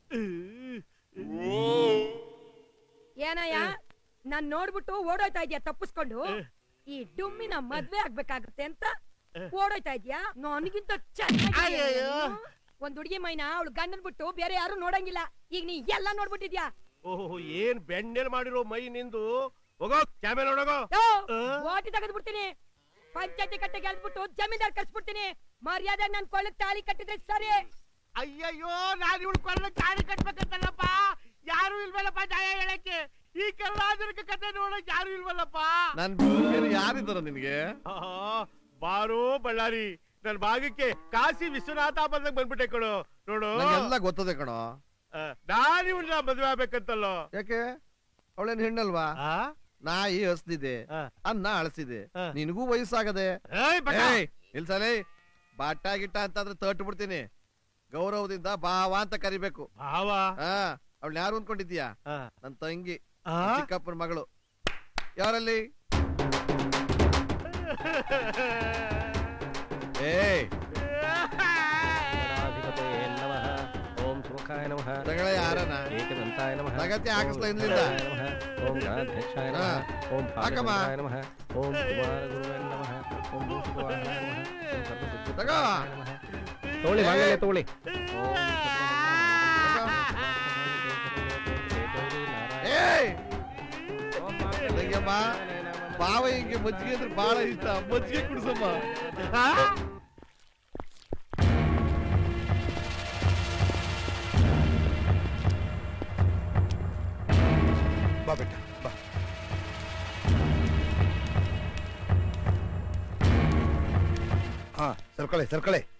ಏನಯ್ಯ ನಾನ್ ನೋಡ್ಬಿಟ್ಟು ಓಡೋಯ್ತಾ ಇದ್ಯಾ ತಪ್ಪಿಸ್ಕೊಂಡು ಈ ಡುಮ್ಮಿನ ಮದ್ವೆ ಆಗ್ಬೇಕಾಗುತ್ತೆ ಅಂತ ಓಡೋಯ್ತಾ ಇದ್ಯಾ ನನಗಿಂತ ಚೆನ್ನಾಗಿ ಅಯ್ಯಯ್ಯೋ. ಒಂದ್ ಹುಡುಗಿ ಮೈನ ಅವಳು ಗಂಡನ್ ಬಿಟ್ಟು ಬೇರೆ ಯಾರು ನೋಡಂಗಿಲ್ಲ ಈಗ ನೀ ಎಲ್ಲ ನೋಡ್ಬಿಟ್ಟಿದ್ಯಾ ಓಹೋ ಏನ್ ಬೆಣ್ಣೆಲ್ ಮಾಡಿರೋ ಮೈ ನಿಂದು ಹೋಗೋ ಕ್ಯಾಮೆರಾ ನೋಡೋಗೋ ಯೋ, ಆ? ಓಟಿ ತೆಗೆದು ಬಿಡ್ತೀನಿ ಪಂಚಾಯತಿ ಕಟ್ಟೆಗೆ ಎಳ್ದ್ಬಿಟ್ಟು ಜಮೀನ್ದಾರ್ ಕಳ್ಸ್ಬಿಡ್ತೀನಿ ಮರ್ಯಾದೆ ನನ್ ಕೊಳ್ಳಕ್ ತಾಳಿ ಕಟ್ಟಿದ್ರೆ ಸರಿ ಅಯ್ಯಯ್ಯೋ ನಾನು ಇವಳು ಕೊಳ್ಳ ಚಾಡಿ ಕಟ್ಬೇಕಂತಲ್ಲಪ್ಪ ಯಾರು ಇಲ್ವಲ್ಲಪ್ಪ ನ್ಯಾಯ ಹೇಳಕ್ಕೆ ಈ ಕರ್ನಾಟಕ ಕತೆ ನೋಡಕ್ ಯಾರು ಇಲ್ವಲ್ಲಪ್ಪ ನನ್ ಬೀಗರು ಯಾರಿದ್ದಾರ ನಿನ್ಗೆ ಆಹಾ, ಬಾರೋ ಬಳ್ಳಾರಿ ನನ್ ಭಾಗಕ್ಕೆ ಕಾಶಿ ವಿಶ್ವನಾಥ ಬಂದಾಗ ಬಂದ್ಬಿಟ್ಟೆ ಕಣೋ ನೋಡು ನಂಗೆಲ್ಲ ಗೊತ್ತದೆ ಕಣೋ ಆ, ನಾನ್ ಇವ್ನ ಮದ್ವೆ ಆಗ್ಬೇಕಂತಲ್ಲೋ ಯಾಕೆ ಅವಳೇನ್ ಹೆಣ್ಣಲ್ವಾ ಆ? ನಾಯಿ ಹಸ್ದಿದೆ ಆ. ಅನ್ನ ಅಳಸಿದೆ ಆ. ನಿನಗೂ ವಯಸ್ಸಾಗದೆ ಏಯ್ ಬಟ. ಏಯ್ ಇಲ್ಸಲೇ ಬಾಟ ಗಿಟ್ಟ ಅಂತಂದ್ರೆ ತಟ್ಟು ಬಿಡ್ತೀನಿ ಗೌರವದಿಂದ ಬಾವ ಅಂತ ಕರಿಬೇಕು ಭಾವ ಹಾ ಅವಳು ಯಾರು ಅನ್ಕೊಂಡಿದ್ಯಾ ಆ. ನನ್ ತಂಗಿ ಆ? ಚಿಕ್ಕಪ್ಪನ ಮಗಳು ಯಾರಲ್ಲಿ ಏಯ್ ಗಣಾಧಿಪತಯೇ ನಮಃ ಓಂ ಸುಮುಖಾಯ ನಮಃ ತಗಳ ಯಾರನ ಏಕದಂತಾಯ ನಮಃ ತಗತ್ತೆ ಓಂ ಹಾಕಿಸ್ಲಾ ಇಲ್ಲಿಂದ. ಗಣಾಯ ನಮಃ ಓಂ ಗಣಾಧ್ಯಕ್ಷಾಯ ನಮಃ ಓಂ ಹಾಕಮ್ಮ. ಭಾಗವತಾಯ ನಮಃ ಓಂ ಕುಮಾರಗುರುವೇ ನಮಃ ಓಂ ಭೂಷಿತವಾಹನಾಯ ನಮಃ ಓಂ ಸರ್ವಸಿದ್ಧಿಪ್ರದಾಯ ತಗೋ. ನಮಃ ತಗೊಳ್ಳಿ ಮಾಂಗಲ್ಯ ತಗೊಳ್ಳಿ ಓಂ ಏಯ್ ತಂಗಿಯಮ್ಮ ಬಾವ ಹಿಂಗೆ ಮಜ್ಜಿಗೆ ಅಂದ್ರೆ ಬಹಳ ಇಷ್ಟ ಮಜ್ಜಿಗೆ ಕುಡಿಸಮ್ಮ ಆ? ಬಾ ಬೆಟ್ಟ ಬಾ ಹಾ ಸರ್ಕಳೆ ಸರ್ಕಳೆ